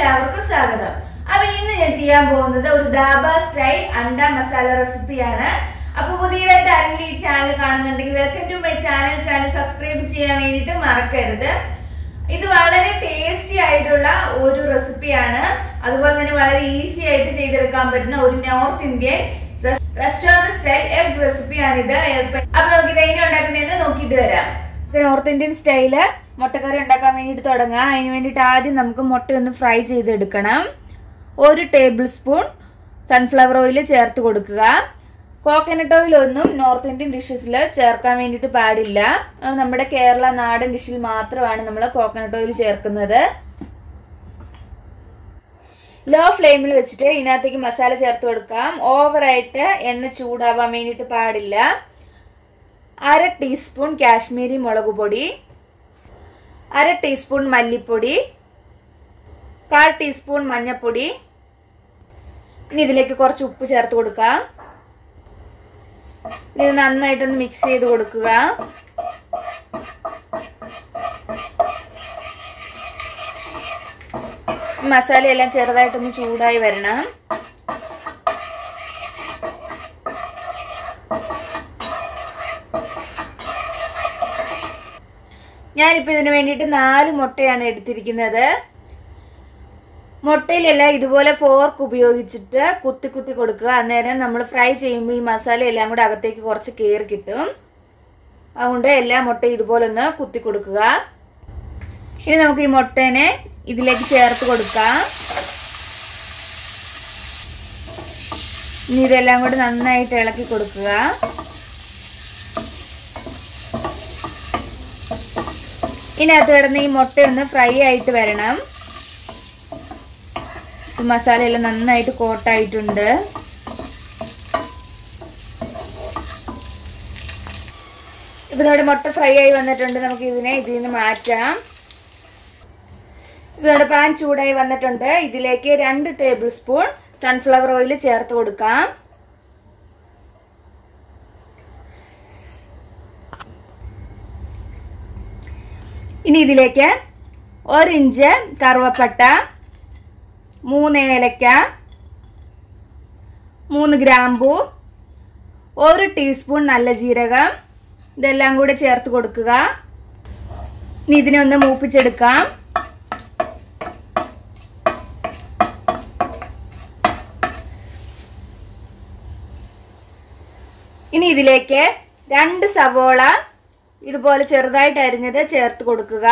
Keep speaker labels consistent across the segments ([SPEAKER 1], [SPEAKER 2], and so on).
[SPEAKER 1] എല്ലാവർക്കും സ്വാഗതം അപ്പൊ ഇന്ന് ഞാൻ ചെയ്യാൻ പോകുന്നത് ഒരു ദാബ സ്റ്റൈൽ അണ്ട മസാല റെസിപ്പിയാണ് അപ്പൊ പുതിയതായിട്ട് ആരെങ്കിലും ഈ ചാനൽ കാണുന്നുണ്ടെങ്കിൽ welcome to my channel channel subscribe ചെയ്യാൻ വേണ്ടിയിട്ട് മറക്കരുത് ഇത് വളരെ ടേസ്റ്റി ആയിട്ടുള്ള ഒരു റെസിപ്പിയാണ് അതുപോലെ തന്നെ വളരെ ഈസി ആയിട്ട് ചെയ്തെടുക്കാൻ പറ്റുന്ന ഒരു north Indian restaurant style egg റെസിപ്പിയാണിത് അപ്പൊ നമുക്ക് ഇത് എങ്ങനെ ഉണ്ടാക്കുന്നതെന്ന് നോക്കിയിട്ട് വരാം നോർത്ത് ഇന്ത്യൻ സ്റ്റൈല് മുട്ടക്കറി ഉണ്ടാക്കാൻ വേണ്ടിയിട്ട് തുടങ്ങാം അതിന് വേണ്ടിയിട്ട് ആദ്യം നമുക്ക് മുട്ട ഒന്ന് ഫ്രൈ ചെയ്തെടുക്കണം ഒരു ടേബിൾ സ്പൂൺ സൺഫ്ലവർ ഓയിൽ ചേർത്ത് കൊടുക്കുക കോക്കനട്ട് ഓയിൽ ഒന്നും നോർത്ത് ഇന്ത്യൻ ഡിഷസിൽ ചേർക്കാൻ വേണ്ടിയിട്ട് പാടില്ല അത് നമ്മുടെ കേരള നാടൻ ഡിഷിൽ മാത്രമാണ് നമ്മൾ കോക്കനട്ട് ഓയിൽ ചേർക്കുന്നത് ലോ ഫ്ലെയിമിൽ വെച്ചിട്ട് ഇതിനകത്തേക്ക് മസാല ചേർത്ത് കൊടുക്കാം ഓവറായിട്ട് എണ്ണ ചൂടാവാൻ വേണ്ടിയിട്ട് പാടില്ല അര ടീസ്പൂൺ കാശ്മീരി മുളക് പൊടി അര ടീസ്പൂൺ മല്ലിപ്പൊടി കാൽ ടീസ്പൂൺ മഞ്ഞൾപ്പൊടി ഇനി ഇതിലേക്ക് കുറച്ച് ഉപ്പ് ചേർത്ത് കൊടുക്കാം ഇത് നന്നായിട്ടൊന്ന് മിക്സ് ചെയ്ത് കൊടുക്കുക മസാലയെല്ലാം ചെറുതായിട്ടൊന്ന് ചൂടായി വരണം ഞാനിപ്പോൾ ഇതിന് വേണ്ടിയിട്ട് നാല് മുട്ടയാണ് എടുത്തിരിക്കുന്നത് മുട്ടയിലെല്ലാം ഇതുപോലെ ഫോർക്ക് ഉപയോഗിച്ചിട്ട് കുത്തി കുത്തി കൊടുക്കുക അന്നേരം നമ്മൾ ഫ്രൈ ചെയ്യുമ്പോൾ ഈ മസാല എല്ലാം കൂടെ അകത്തേക്ക് കുറച്ച് കയറി കിട്ടും അതുകൊണ്ട് എല്ലാ മുട്ടയും ഇതുപോലെ ഒന്ന് കുത്തി കൊടുക്കുക ഇനി നമുക്ക് ഈ മുട്ടേനെ ഇതിലേക്ക് ചേർത്ത് കൊടുക്കാം ഇനി ഇതെല്ലാം കൂടി നന്നായിട്ട് ഇളക്കി കൊടുക്കുക ഇതിനകത്ത് കിടന്ന് ഈ മുട്ടയൊന്ന് ഫ്രൈ ആയിട്ട് വരണം മസാലയെല്ലാം നന്നായിട്ട് കോട്ടായിട്ടുണ്ട് ഇപ്പൊ നമ്മുടെ മുട്ട ഫ്രൈ ആയി വന്നിട്ടുണ്ട് നമുക്ക് ഇതിനെ ഇതിൽ നിന്ന് മാറ്റാം ഇപ്പൊ നമ്മുടെ പാൻ ചൂടായി വന്നിട്ടുണ്ട് ഇതിലേക്ക് രണ്ട് ടേബിൾ സ്പൂൺ സൺഫ്ലവർ ഓയിൽ ചേർത്ത് കൊടുക്കാം ഇനി ഇതിലേക്ക് ഒരിഞ്ച് കറുവപ്പട്ട മൂന്ന് ഏലക്ക മൂന്ന് ഗ്രാമ്പു ഒരു ടീസ്പൂൺ നല്ല ജീരകം ഇതെല്ലാം കൂടെ ചേർത്ത് കൊടുക്കുക ഇനി ഇതിനെ ഒന്ന് മൂപ്പിച്ചെടുക്കാം ഇനി ഇതിലേക്ക് രണ്ട് സവോള ഇതുപോലെ ചെറുതായിട്ട് അരിഞ്ഞത് ചേർത്ത് കൊടുക്കുക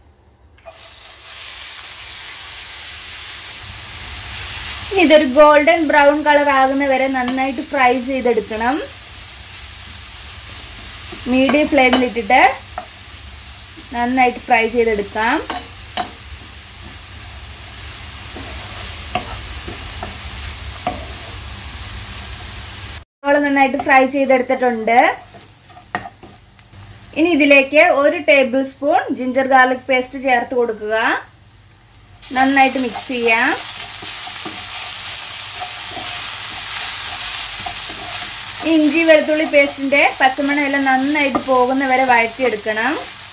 [SPEAKER 1] ഇനി ഇതൊരു ഗോൾഡൻ ബ്രൗൺ കളർ ആകുന്ന വരെ നന്നായിട്ട് ഫ്രൈ ചെയ്തെടുക്കണം മീഡിയം ഫ്ലെയിമിൽ ഇട്ടിട്ട് നന്നായിട്ട് ഫ്രൈ ചെയ്തെടുക്കാം നന്നായിട്ട് ഫ്രൈ ചെയ്തെടുത്തിട്ടുണ്ട് ഇനി ഇതിലേക്ക് ഒരു tablespoon ginger garlic paste ചേർത്ത് കൊടുക്കുക നന്നായിട്ട് മിക്സ് ചെയ്യാം ഇഞ്ചി വെളുത്തുള്ളി പേസ്റ്റിന്റെ പച്ചമണം എല്ലാം നന്നായിട്ട് പോകുന്ന വരെ വഴറ്റിയെടുക്കണം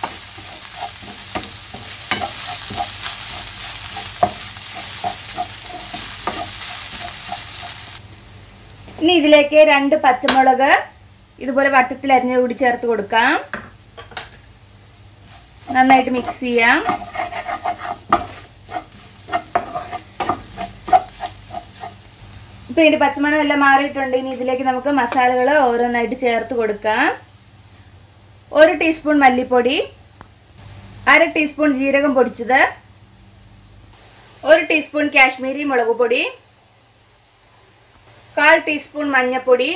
[SPEAKER 1] ഇനി ഇതിലേക്ക് രണ്ട് പച്ചമുളക് ഇതുപോലെ വട്ടത്തിൽ അരിഞ്ഞ കൂടി ചേർത്ത് കൊടുക്കാം നന്നായിട്ട് മിക്സ് ചെയ്യാം ഇപ്പൊ ഇതിന്റെ പച്ചമണം എല്ലാം മാറിയിട്ടുണ്ട് ഇനി ഇതിലേക്ക് നമുക്ക് മസാലകൾ ഓരോന്നായിട്ട് ചേർത്ത് കൊടുക്കാം ഒരു ടീസ്പൂൺ മല്ലിപ്പൊടി അര ടീസ്പൂൺ ജീരകം പൊടിച്ചത് ഒരു ടീസ്പൂൺ കാശ്മീരി മുളക് പൊടി കാൽ ടീസ്പൂൺ മഞ്ഞൾപ്പൊടി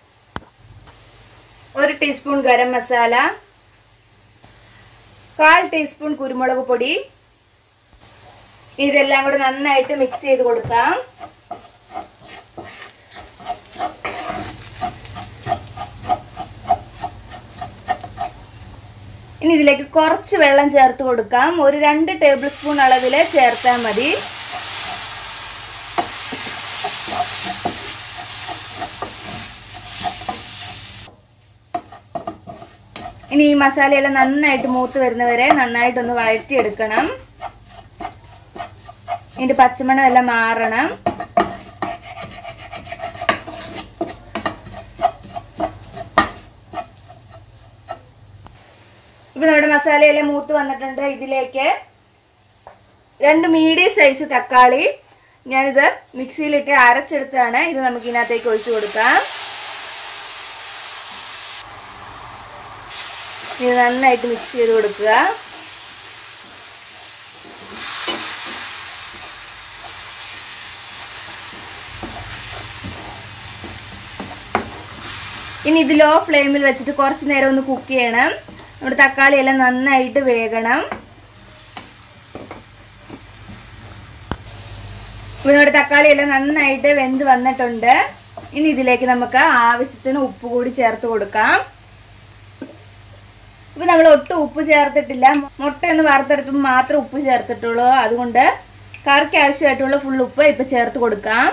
[SPEAKER 1] ഒരു ടീസ്പൂൺ ഗരം മസാല കാൽ ടീസ്പൂൺ കുരുമുളക് പൊടി ഇതെല്ലാം കൂടെ നന്നായിട്ട് മിക്സ് ചെയ്ത് കൊടുക്കാം ഇനി ഇതിലേക്ക് കുറച്ച് വെള്ളം ചേർത്ത് കൊടുക്കാം ഒരു രണ്ട് ടേബിൾ സ്പൂൺ അളവിൽ ചേർത്താൽ മതി ഇനി ഈ മസാലയെല്ലാം നന്നായിട്ട് മൂത്ത് വരുന്നവരെ നന്നായിട്ടൊന്ന് വഴറ്റിയെടുക്കണം ഇതിന്റെ പച്ചമണം എല്ലാം മാറണം ഇപ്പൊ നമ്മുടെ മസാലയെല്ലാം മൂത്ത് വന്നിട്ടുണ്ട് ഇതിലേക്ക് രണ്ട് മീഡിയം സൈസ് തക്കാളി ഞാനിത് മിക്സിയിലിട്ട് അരച്ചെടുത്താണ് ഇത് നമുക്ക് ഇതിനകത്തേക്ക് ഒഴിച്ചു കൊടുക്കാം ഇത് നന്നായിട്ട് മിക്സ് ചെയ്ത് കൊടുക്കുക ഇനി ഇത് ലോ ഫ്ലെയിമിൽ വെച്ചിട്ട് കുറച്ച് നേരം ഒന്ന് കുക്ക് ചെയ്യണം നമ്മുടെ തക്കാളി എല്ലാം നന്നായിട്ട് വേകണം ഇപ്പൊ നമ്മുടെ തക്കാളി എല്ലാം നന്നായിട്ട് വെന്ത് വന്നിട്ടുണ്ട് ഇനി ഇതിലേക്ക് നമുക്ക് ആവശ്യത്തിന് ഉപ്പ് കൂടി ചേർത്ത് കൊടുക്കാം ഇപ്പൊ നമ്മൾ ഒട്ടും ഉപ്പ് ചേർത്തിട്ടില്ല മുട്ട ഒന്ന് വറുത്തെടുക്കുമ്പോൾ മാത്രം ഉപ്പ് ചേർത്തിട്ടുള്ളൂ അതുകൊണ്ട് കറിക്ക് ആവശ്യമായിട്ടുള്ള ഫുൾ ഉപ്പ് ഇപ്പൊ ചേർത്ത് കൊടുക്കാം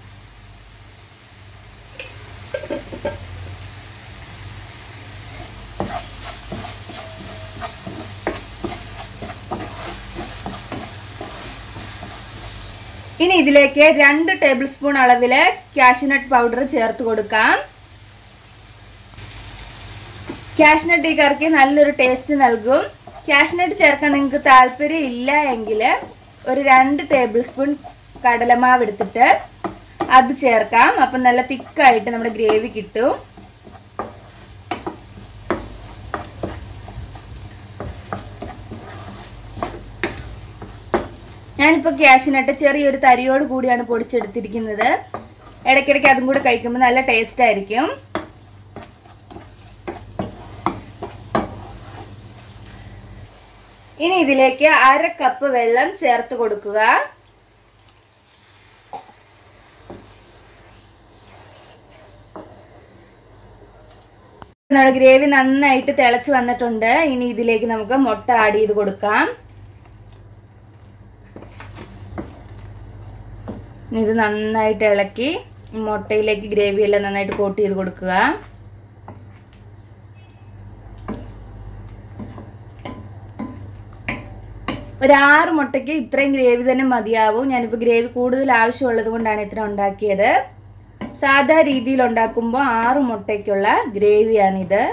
[SPEAKER 1] ഇനി ഇതിലേക്ക് രണ്ട് ടേബിൾ സ്പൂൺ അളവില് കാഷ്യൂനട്ട് പൗഡർ ചേർത്ത് കൊടുക്കാം കാഷ്നട്ട് ഈ കറിക്ക് നല്ലൊരു ടേസ്റ്റ് നൽകും കാഷ്നട്ട് ചേർക്കാൻ നിങ്ങൾക്ക് താല്പര്യം ഇല്ല എങ്കിൽ ഒരു രണ്ട് ടേബിൾ സ്പൂൺ കടലമാവ് എടുത്തിട്ട് അത് ചേർക്കാം അപ്പം നല്ല തിക്കായിട്ട് നമ്മുടെ ഗ്രേവി കിട്ടും ഞാനിപ്പോൾ ക്യാഷിനട്ട് ചെറിയൊരു തരിയോട് കൂടിയാണ് പൊടിച്ചെടുത്തിരിക്കുന്നത് ഇടയ്ക്കിടയ്ക്ക് അതും കൂടെ കഴിക്കുമ്പോൾ നല്ല ടേസ്റ്റ് ആയിരിക്കും ഇനി ഇതിലേക്ക് അര കപ്പ് വെള്ളം ചേർത്ത് കൊടുക്കുക നമ്മുടെ ഗ്രേവി നന്നായിട്ട് തിളച്ച് വന്നിട്ടുണ്ട് ഇനി ഇതിലേക്ക് നമുക്ക് മുട്ട ആഡ് ചെയ്ത് കൊടുക്കാം ഇത് നന്നായിട്ട് ഇളക്കി മുട്ടയിലേക്ക് ഗ്രേവി എല്ലാം നന്നായിട്ട് കോട്ട് ചെയ്ത് കൊടുക്കുക ഒരു ആറ് മുട്ടയ്ക്ക് ഇത്രയും ഗ്രേവി തന്നെ മതിയാവും ഞാനിപ്പോൾ ഗ്രേവി കൂടുതൽ ആവശ്യമുള്ളത് കൊണ്ടാണ് ഇത്ര ഉണ്ടാക്കിയത് സാധാ രീതിയിൽ ഉണ്ടാക്കുമ്പോൾ ആറ് മുട്ടയ്ക്കുള്ള ഗ്രേവിയാണിത്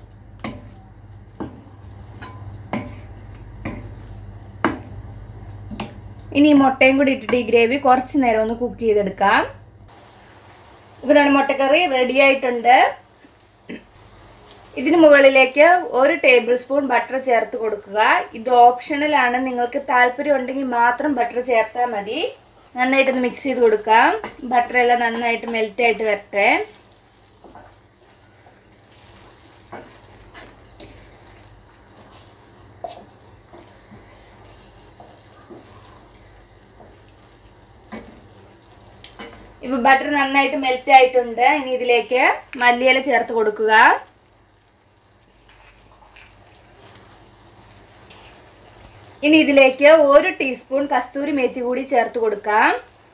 [SPEAKER 1] ഇനി ഈ മുട്ടയും കൂടി ഇട്ടിട്ട് ഈ ഗ്രേവി കുറച്ച് നേരം ഒന്ന് കുക്ക് ചെയ്തെടുക്കാം ഇപ്പോൾ ഇതാണ് മുട്ടക്കറി റെഡി ആയിട്ടുണ്ട് ഇതിന് മുകളിലേക്ക് ഒരു ടേബിൾ സ്പൂൺ ബട്ടർ ചേർത്ത് കൊടുക്കുക ഇത് ഓപ്ഷണൽ ആണ് നിങ്ങൾക്ക് താല്പര്യം ഉണ്ടെങ്കിൽ മാത്രം ബട്ടർ ചേർത്താൽ മതി നന്നായിട്ടൊന്ന് മിക്സ് ചെയ്ത് കൊടുക്കാം ബട്ടർ എല്ലാം നന്നായിട്ട് മെൽറ്റ് ആയിട്ട് വരട്ടെ ഇപ്പൊ ബട്ടർ നന്നായിട്ട് മെൽറ്റ് ആയിട്ടുണ്ട് ഇനി ഇതിലേക്ക് മല്ലിയില ചേർത്ത് കൊടുക്കുക ഇനി ഇതിലേക്ക് ഒരു ടീസ്പൂൺ കസ്തൂരി മേത്തി കൂടി ചേർത്ത് കൊടുക്കാം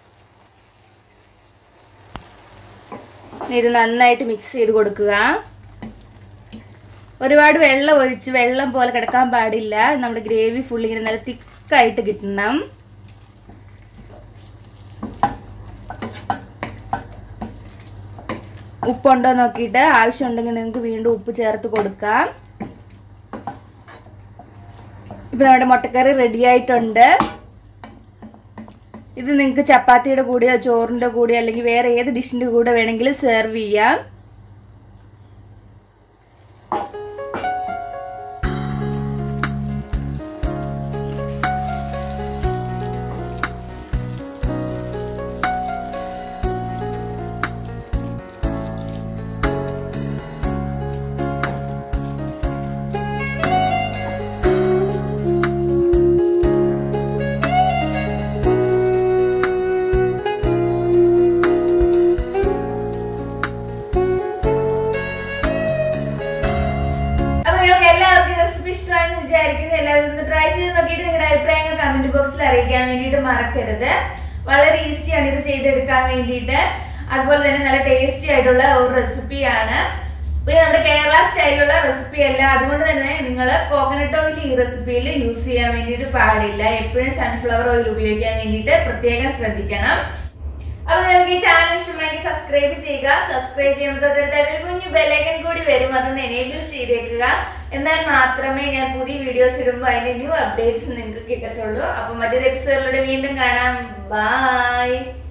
[SPEAKER 1] ഇത് നന്നായിട്ട് മിക്സ് ചെയ്ത് കൊടുക്കുക ഒരുപാട് വെള്ളം ഒഴിച്ച് വെള്ളം പോലെ കിടക്കാൻ പാടില്ല നമ്മുടെ ഗ്രേവി ഫുൾ ഇങ്ങനെ നല്ല തിക്കായിട്ട് കിട്ടണം ഉപ്പുണ്ടോ നോക്കിയിട്ട് ആവശ്യമുണ്ടെങ്കിൽ നിങ്ങൾക്ക് വീണ്ടും ഉപ്പ് ചേർത്ത് കൊടുക്കാം ഇപ്പൊ നമ്മുടെ മുട്ടക്കറി റെഡി ആയിട്ടുണ്ട് ഇത് നിങ്ങൾക്ക് ചപ്പാത്തിയുടെ കൂടെയോ ചോറിന്റെ കൂടെയോ അല്ലെങ്കിൽ വേറെ ഏത് ഡിഷിന്റെ കൂടെ വേണമെങ്കിലും സെർവ് ചെയ്യാം അപ്പൊ നിങ്ങൾക്ക് എല്ലാവർക്കും ഈ റെസിപ്പി ഇഷ്ടമാണെന്ന് വിചാരിക്കുന്നു എല്ലാവരും ഒന്ന് ട്രൈ ചെയ്ത് നോക്കിയിട്ട് നിങ്ങളുടെ അഭിപ്രായങ്ങൾ കമന്റ് ബോക്സിൽ അറിയിക്കാൻ വേണ്ടിയിട്ട് മറക്കരുത് വളരെ ഈസിയാണ് ഇത് ചെയ്തെടുക്കാൻ വേണ്ടിയിട്ട് അതുപോലെ തന്നെ നല്ല ടേസ്റ്റി ആയിട്ടുള്ള ഒരു റെസിപ്പിയാണ് പിന്നെ നമ്മുടെ കേരള സ്റ്റൈലുള്ള റെസിപ്പി അല്ല അതുകൊണ്ട് തന്നെ നിങ്ങൾ കോക്കനട്ട് ഓയിൽ ഈ റെസിപ്പിയിൽ യൂസ് ചെയ്യാൻ വേണ്ടിയിട്ട് പാടില്ല എപ്പോഴും സൺഫ്ലവർ ഓയിൽ ഉപയോഗിക്കാൻ വേണ്ടിയിട്ട് പ്രത്യേകം ശ്രദ്ധിക്കണം അപ്പൊ നിങ്ങൾക്ക് ഈ ചാനൽ ഇഷ്ടമായെങ്കിൽ സബ്സ്ക്രൈബ് ചെയ്യുക സബ്സ്ക്രൈബ് ചെയ്യുമ്പോൾ തൊട്ടടുത്തായിട്ട് ഒരു കുഞ്ഞു ബെല്ലൈക്കൻ കൂടി വരും അതൊന്ന് എനേബിൾ ചെയ്തേക്കുക എന്നാൽ മാത്രമേ ഞാൻ പുതിയ വീഡിയോസ് ഇടുമ്പോൾ അതിന്റെ ന്യൂ അപ്ഡേറ്റ്സ് നിങ്ങൾക്ക് കിട്ടത്തുള്ളൂ അപ്പൊ മറ്റൊരു എപ്പിസോഡിലൂടെ വീണ്ടും കാണാം ബൈ